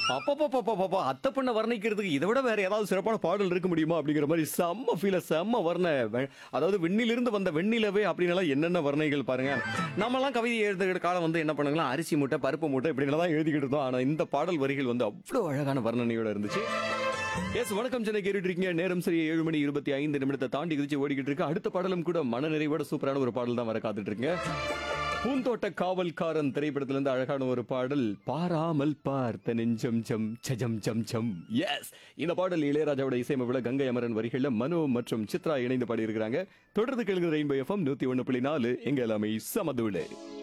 அப்பப்பப்பப்பப்பா அத்தை பண்ண வர்ணிக்கிறதுக்கு இதை விட வேற ஏதாவது சிறப்பான பாடல் இருக்க முடியுமா அப்படிங்கிற மாதிரி செம்ம ஃபீல செம்ம வர்ண வெ- அதாவது வெண்ணிலிருந்து வந்த வெண்ணிலவே அப்படின்னால என்னென்ன வர்ணைகள் பாருங்க நம்மலாம் கவிதை எழுதுகிற காலம் வந்து என்ன பண்ணுங்களா அரிசி மூட்டை பருப்பு மூட்டை இப்படி தான் எழுதிக்கிட்டு இருந்தோம் ஆனா இந்த பாடல் வரிகள் வந்து அவ்வளோ அழகான வர்ணனையோட இருந்துச்சு எஸ் வணக்கம் சென்னை கேட்டுட்டு இருக்கீங்க நேரம் சரி ஏழு மணி இருபத்தி ஐந்து நிமிடத்தை தாண்டி குதிச்சு ஓடிக்கிட்டு இருக்கு அடுத்த பாடலும் கூட மனநிறைவோட சூப்பரான ஒரு பாடல் தான் வர காத்துட்டு இருக்கீங்க பூந்தோட்ட காவல்காரன் திரைப்படத்திலிருந்து அழகான ஒரு பாடல் பாராமல் பார்த்த நெஞ்சம் ஜம் சஜம் ஜம் ஜம் எஸ் இந்த பாடல் இளையராஜாவோட இசையமைப்புல கங்கை அமரன் வரிகள்ல மனோ மற்றும் சித்ரா இணைந்து பாடியிருக்கிறாங்க தொடர்ந்து கேளுங்க ரெயின்போ எஃப்எம் நூத்தி ஒண்ணு புள்ளி நாலு எங்க எல்லாமே சமதுவிலே